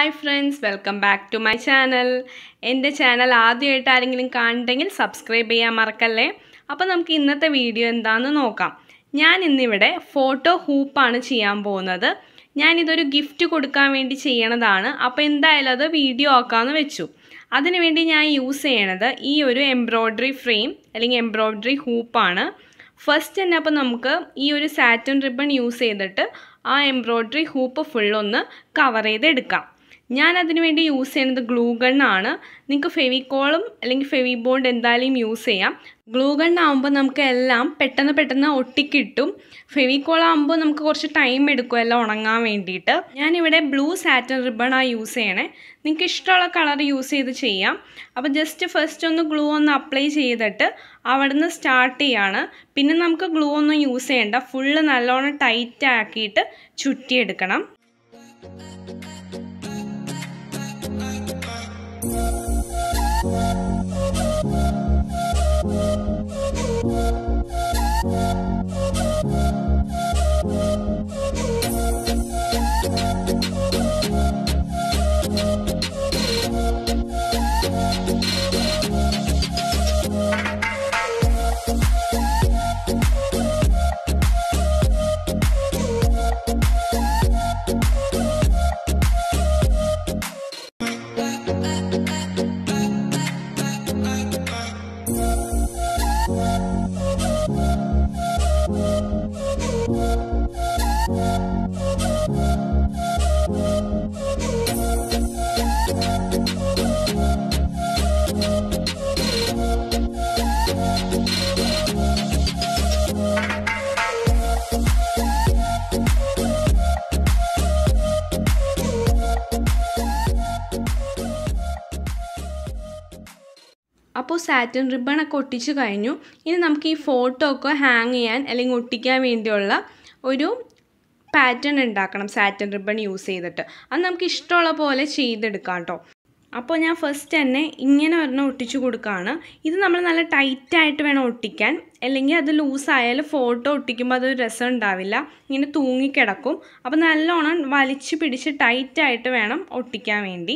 hi friends welcome back to my channel എൻ്റെ channel ആദ്യമായിട്ട് ആരെങ്കിലും കാണുന്നുണ്ടെങ്കിൽ സബ്സ്ക്രൈബ് ചെയ്യാൻ മറക്കല്ലേ അപ്പോൾ നമുക്ക് ഇന്നത്തെ വീഡിയോ എന്താണെന്ന് നോക്കാം ഞാൻ ഇന്നിവിടെ ഫോട്ടോ ഹൂപ്പാണ് ചെയ്യാൻ പോകുന്നത് ഞാനിതൊരു ഗിഫ്റ്റ് കൊടുക്കാൻ വേണ്ടി ചെയ്യണതാണ് അപ്പോൾ എന്തായാലും അത് വീഡിയോ ആക്കാമെന്ന് വെച്ചു അതിനുവേണ്ടി ഞാൻ യൂസ് ചെയ്യണത് ഈ ഒരു എംബ്രോയ്ഡറി ഫ്രെയിം അല്ലെങ്കിൽ എംബ്രോയ്ഡറി ഹൂപ്പാണ് ഫസ്റ്റ് തന്നെ അപ്പോൾ നമുക്ക് ഈ ഒരു സാറ്റൻ റിബൺ യൂസ് ചെയ്തിട്ട് ആ എംബ്രോയ്ഡറി ഹൂപ്പ് ഫുള്ളൊന്ന് കവർ ചെയ്തെടുക്കാം ഞാൻ അതിനു വേണ്ടി യൂസ് ചെയ്യുന്നത് ഗ്ലൂ ഗണ്ണാണ് നിങ്ങൾക്ക് ഫെവിക്കോളും അല്ലെങ്കിൽ ഫെവി ബോണ്ട് എന്തായാലും യൂസ് ചെയ്യാം ഗ്ലൂ ഗണ്ണാകുമ്പോൾ നമുക്ക് എല്ലാം പെട്ടെന്ന് പെട്ടെന്ന് ഒട്ടിക്കിട്ടും ഫെവിക്കോൾ ആകുമ്പോൾ നമുക്ക് കുറച്ച് ടൈം എടുക്കും എല്ലാം ഉണങ്ങാൻ വേണ്ടിയിട്ട് ഞാനിവിടെ ബ്ലൂ സാറ്റൻ റിബണാണ് യൂസ് ചെയ്യണേ നിങ്ങൾക്ക് ഇഷ്ടമുള്ള കളർ യൂസ് ചെയ്ത് ചെയ്യാം അപ്പോൾ ജസ്റ്റ് ഫസ്റ്റ് ഒന്ന് ഗ്ലൂ ഒന്ന് അപ്ലൈ ചെയ്തിട്ട് അവിടെ നിന്ന് സ്റ്റാർട്ട് ചെയ്യാണ് പിന്നെ നമുക്ക് ഗ്ലൂ ഒന്നും യൂസ് ചെയ്യണ്ട ഫുള്ള് നല്ലോണം ടൈറ്റ് ആക്കിയിട്ട് ചുറ്റിയെടുക്കണം അപ്പോൾ സാറ്റൻ റിബണൊക്കെ ഒട്ടിച്ച് കഴിഞ്ഞു ഇനി നമുക്ക് ഈ ഫോട്ടോ ഒക്കെ ഹാങ് ചെയ്യാൻ അല്ലെങ്കിൽ ഒട്ടിക്കാൻ വേണ്ടിയുള്ള ഒരു പാറ്റേൺ ഉണ്ടാക്കണം സാറ്റൻ റിബൺ യൂസ് ചെയ്തിട്ട് അത് നമുക്ക് ഇഷ്ടമുള്ള പോലെ ചെയ്തെടുക്കാം കേട്ടോ അപ്പോൾ ഞാൻ ഫസ്റ്റ് തന്നെ ഇങ്ങനെ ഒരെണ്ണം ഒട്ടിച്ചു കൊടുക്കുകയാണ് ഇത് നമ്മൾ നല്ല ടൈറ്റായിട്ട് വേണം ഒട്ടിക്കാൻ അല്ലെങ്കിൽ അത് ലൂസായാലും ഫോട്ടോ ഒട്ടിക്കുമ്പോൾ അതൊരു രസം ഉണ്ടാവില്ല ഇങ്ങനെ തൂങ്ങിക്കിടക്കും അപ്പോൾ നല്ലോണം വലിച്ച് പിടിച്ച് ടൈറ്റായിട്ട് വേണം ഒട്ടിക്കാൻ വേണ്ടി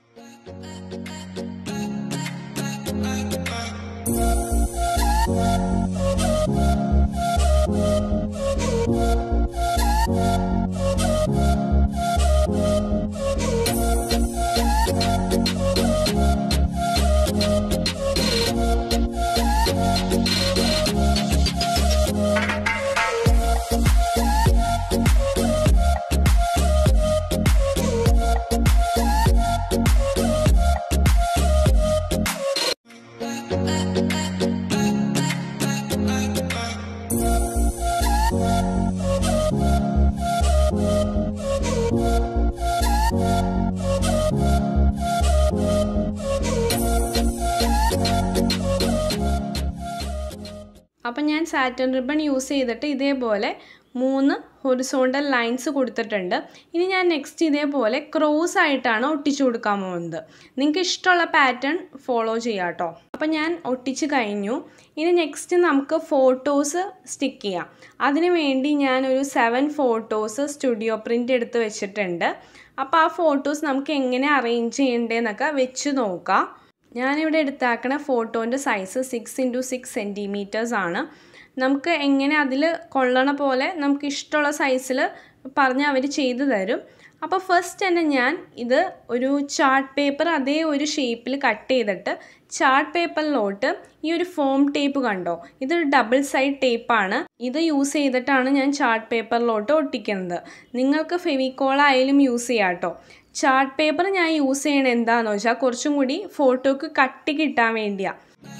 അപ്പം ഞാൻ സാറ്റൻ റിബൺ യൂസ് ചെയ്തിട്ട് ഇതേപോലെ മൂന്ന് ഹൊറിസോണ്ടൽ ലൈൻസ് കൊടുത്തിട്ടുണ്ട് ഇനി ഞാൻ നെക്സ്റ്റ് ഇതേപോലെ ക്രോസ് ആയിട്ടാണ് ഒട്ടിച്ചു കൊടുക്കാൻ പോകുന്നത് നിങ്ങൾക്ക് ഇഷ്ടമുള്ള പാറ്റേൺ ഫോളോ ചെയ്യാം കേട്ടോ അപ്പം ഞാൻ ഒട്ടിച്ച് കഴിഞ്ഞു ഇനി നെക്സ്റ്റ് നമുക്ക് ഫോട്ടോസ് സ്റ്റിക്ക് ചെയ്യാം അതിന് വേണ്ടി ഞാനൊരു സെവൻ ഫോട്ടോസ് സ്റ്റുഡിയോ പ്രിൻ്റ് എടുത്ത് വെച്ചിട്ടുണ്ട് അപ്പോൾ ആ ഫോട്ടോസ് നമുക്ക് എങ്ങനെ അറേഞ്ച് ചെയ്യേണ്ടതെന്നൊക്കെ വെച്ച് നോക്കാം ഞാനിവിടെ എടുത്താക്കണ ഫോട്ടോൻ്റെ size six into six centimetres ആണ് നമുക്ക് എങ്ങനെ അതിൽ കൊള്ളണ പോലെ നമുക്ക് ഇഷ്ടമുള്ള സൈസിൽ പറഞ്ഞ് അവർ ചെയ്തു തരും അപ്പോൾ ഫസ്റ്റ് തന്നെ ഞാൻ ഇത് ഒരു ചാർട്ട് പേപ്പർ അതേ ഒരു ഷേപ്പിൽ കട്ട് ചെയ്തിട്ട് ചാർട്ട് പേപ്പറിലോട്ട് ഈ ഒരു ഫോം ടേപ്പ് കണ്ടോ ഇതൊരു ഡബിൾ സൈഡ് ടേപ്പാണ് ഇത് യൂസ് ചെയ്തിട്ടാണ് ഞാൻ ചാർട്ട് പേപ്പറിലോട്ട് ഒട്ടിക്കുന്നത് നിങ്ങൾക്ക് ഫെവിക്കോൾ ആയാലും യൂസ് ചെയ്യാം കേട്ടോ ചാർട്ട് പേപ്പർ ഞാൻ യൂസ് ചെയ്യണത് എന്താണെന്ന് വെച്ചാൽ കുറച്ചും കൂടി ഫോട്ടോക്ക് കട്ടി കിട്ടാൻ വേണ്ടിയാണ്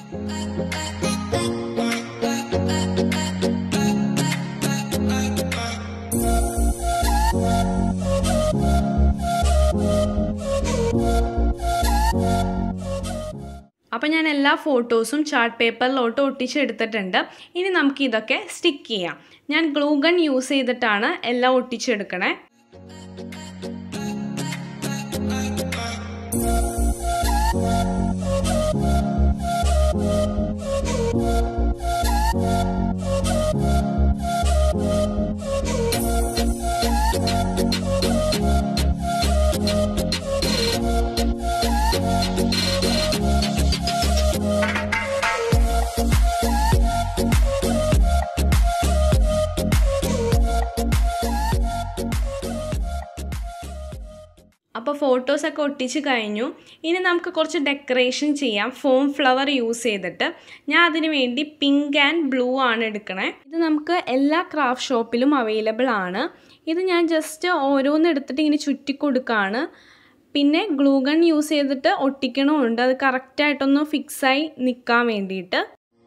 അപ്പോൾ ഞാൻ എല്ലാ ഫോട്ടോസും ചാർട്ട് പേപ്പറിലോട്ട് ഒട്ടിച്ചെടുത്തിട്ടുണ്ട് ഇനി നമുക്ക് ഇതൊക്കെ സ്റ്റിക്ക് ചെയ്യാം ഞാൻ ഗ്ലൂ ഗൺ യൂസ് ചെയ്തിട്ടാണ് എല്ലാം ഒട്ടിച്ചെടുക്കണേ അപ്പോൾ ഫോട്ടോസൊക്കെ ഒട്ടിച്ച് കഴിഞ്ഞു ഇനി നമുക്ക് കുറച്ച് ഡെക്കറേഷൻ ചെയ്യാം ഫോം ഫ്ലവർ യൂസ് ചെയ്തിട്ട് ഞാൻ അതിന് വേണ്ടി പിങ്ക് ആൻഡ് ബ്ലൂ ആണ് എടുക്കണേ ഇത് നമുക്ക് എല്ലാ ക്രാഫ്റ്റ് ഷോപ്പിലും അവൈലബിൾ ആണ് ഇത് ഞാൻ ജസ്റ്റ് ഓരോന്ന് എടുത്തിട്ട് ഇങ്ങനെ ചുറ്റി കൊടുക്കുകയാണ് പിന്നെ ഗ്ലൂഗൺ യൂസ് ചെയ്തിട്ട് ഒട്ടിക്കണമുണ്ട് അത് കറക്റ്റായിട്ടൊന്ന് ഫിക്സായി നിൽക്കാൻ വേണ്ടിയിട്ട്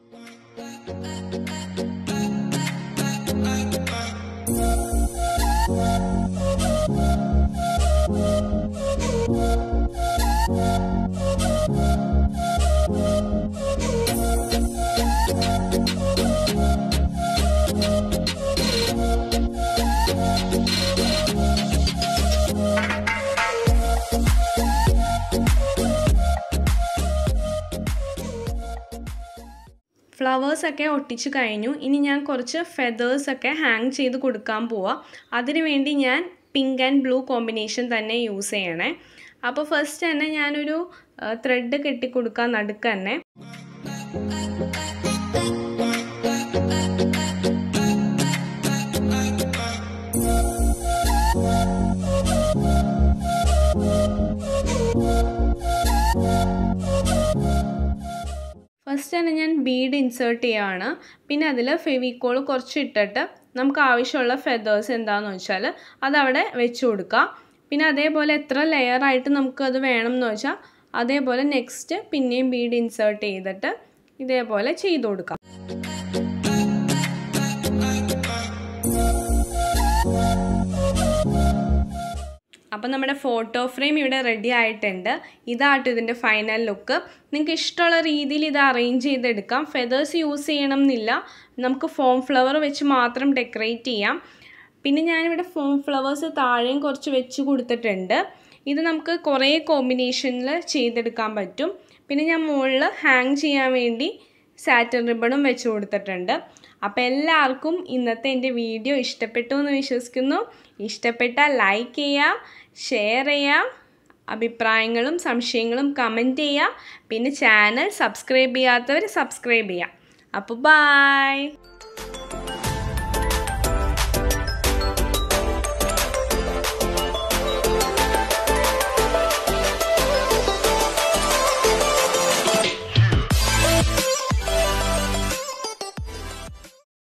ഫ്ലവേഴ്സൊക്കെ ഒട്ടിച്ച് കഴിഞ്ഞു ഇനി ഞാൻ കുറച്ച് ഫെതേഴ്സൊക്കെ ഹാങ് ചെയ്ത് കൊടുക്കാൻ പോവാം അതിനു വേണ്ടി ഞാൻ പിങ്ക് ആൻഡ് ബ്ലൂ കോമ്പിനേഷൻ തന്നെ യൂസ് ചെയ്യണേ അപ്പോൾ ഫസ്റ്റ് തന്നെ ഞാനൊരു ത്രെഡ് കെട്ടിക്കൊടുക്കാൻ നടുക്ക് തന്നെ ഫസ്റ്റ് തന്നെ ഞാൻ ബീഡ് ഇൻസേർട്ട് ചെയ്യുകയാണ് പിന്നെ അതിൽ ഫെവിക്കോൾ കുറച്ച് ഇട്ടിട്ട് നമുക്ക് ആവശ്യമുള്ള ഫെതേഴ്സ് എന്താണെന്ന് വെച്ചാൽ അതവിടെ വെച്ച് കൊടുക്കുക പിന്നെ അതേപോലെ എത്ര ലെയർ ആയിട്ട് നമുക്കത് വേണം എന്ന് വെച്ചാൽ അതേപോലെ നെക്സ്റ്റ് പിന്നെയും ബീഡ് ഇൻസേർട്ട് ചെയ്തിട്ട് ഇതേപോലെ ചെയ്ത് കൊടുക്കാം അപ്പം നമ്മുടെ ഫോട്ടോ ഫ്രെയിം ഇവിടെ റെഡി ആയിട്ടുണ്ട് ഇതാട്ടോ ഇതിൻ്റെ ഫൈനൽ ലുക്ക് നിങ്ങൾക്ക് ഇഷ്ടമുള്ള രീതിയിൽ ഇത് അറേഞ്ച് ചെയ്തെടുക്കാം ഫെതേഴ്സ് യൂസ് ചെയ്യണം എന്നില്ല നമുക്ക് ഫോം ഫ്ലവർ വെച്ച് മാത്രം ഡെക്കറേറ്റ് ചെയ്യാം പിന്നെ ഞാനിവിടെ ഫോം ഫ്ലവേഴ്സ് താഴെയും കുറച്ച് വെച്ച് കൊടുത്തിട്ടുണ്ട് ഇത് നമുക്ക് കുറേ കോമ്പിനേഷനിൽ ചെയ്തെടുക്കാൻ പറ്റും പിന്നെ ഞാൻ മുകളിൽ ഹാങ് ചെയ്യാൻ വേണ്ടി സാറ്റൻ റിബണും വെച്ച് കൊടുത്തിട്ടുണ്ട് അപ്പോൾ എല്ലാവർക്കും ഇന്നത്തെ എൻ്റെ വീഡിയോ ഇഷ്ടപ്പെട്ടു എന്ന് വിശ്വസിക്കുന്നു ഇഷ്ടപ്പെട്ടാൽ ലൈക്ക് ചെയ്യാം ഷെയർ ചെയ്യാം അഭിപ്രായങ്ങളും സംശയങ്ങളും കമൻറ്റ് ചെയ്യുക പിന്നെ ചാനൽ സബ്സ്ക്രൈബ് ചെയ്യാത്തവർ സബ്സ്ക്രൈബ് ചെയ്യാം അപ്പോൾ ബായ്